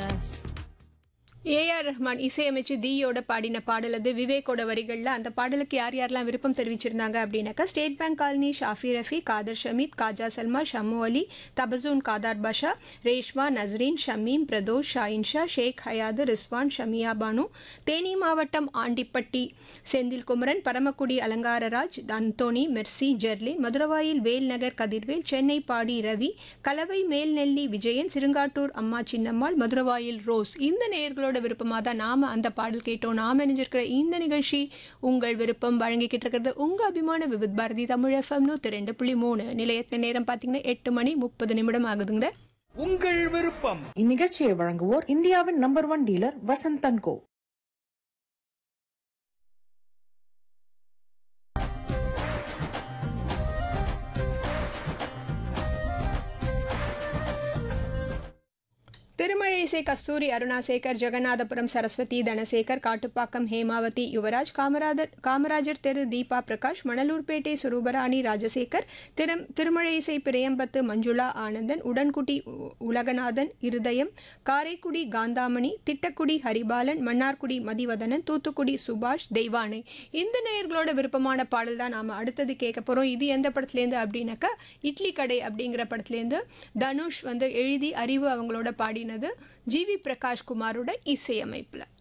AR Rahman இசையமைச்சு தீயோட பாடின பாடல் அது விவேக்கோட வரிகளில் அந்த பாடலுக்கு யார் யாரெல்லாம் விருப்பம் தெரிவிச்சிருந்தாங்க அப்படின்னாக்கா State Bank Colony Shafi Rafi Khader Shameed Khaja Salma Shammu Ali Tabassum Khadar Basha Reshma Nasreen Shameem Pradosh Shahin Shah Sheikh Hayathu Rizwan Shamiya Banu Theni மாவட்டம் ஆண்டிப்பட்டி செந்தில் குமரன் பரமக்குடி அலங்காரராஜ் அந்தோணி மெர்சி ஜெர்லின் மதுரவாயில் வேல்நகர் கதிர்வேல் சென்னை பாடி ரவி கலவை மேல்நெல்லி விஜயன் சிறுங்காட்டூர் அம்மா சின்னம்மாள் மதுரவாயில் ரோஸ் இந்த நேயர்களோட விருப்பமாக தான் நாம் அந்த பாடல் கேட்டோம் நாம் இணைஞ்சிருக்கிற இந்த நிகழ்ச்சி உங்கள் விருப்பம் வழங்கிக்கிட்டு இருக்கிறது உங்கள் அபிமான விவித் பாரதி தமிழ் எஃப்எம் நூற்றி ரெண்டு புள்ளி மூணு நிலையத்தின் நேரம் பார்த்தீங்கன்னா எட்டு மணி முப்பது நிமிடம் ஆகுதுங்க உங்கள் விருப்பம் இந்நிகழ்ச்சியை வழங்குவோர் இந்தியாவின் number one dealer Vasanthan co Thirumazhisai Kasturi Arunasekar Jagannathapuram Saraswathi Dhanasekar Kattupakkam Hemavathi Yuvaraj Kamarajar Kamarajar தெரு தீபா பிரகாஷ் மணலூர்பேட்டை சுரூபராணி ராஜசேகர் திரும் திருமழிசை பிரியம்பத்து மஞ்சுளா ஆனந்தன் உடன்குடி உ- உலகநாதன் இருதயம் காரைக்குடி காந்தாமணி திட்டக்குடி ஹரிபாலன் மன்னார்குடி மதிவதனன் தூத்துக்குடி சுபாஷ் தெய்வானை இந்த நேயர்களோட விருப்பமான பாடல் தான் நாம் அடுத்தது கேட்க போகிறோம் இது எந்த படத்துலேருந்து அப்படின்னாக்கா இட்லி கடை அப்படிங்கிற படத்துலேருந்து தனுஷ் வந்து எழுதி அறிவு அவங்களோட பாடினது ஜிவி பிரகாஷ் குமாரோட இசையமைப்பில்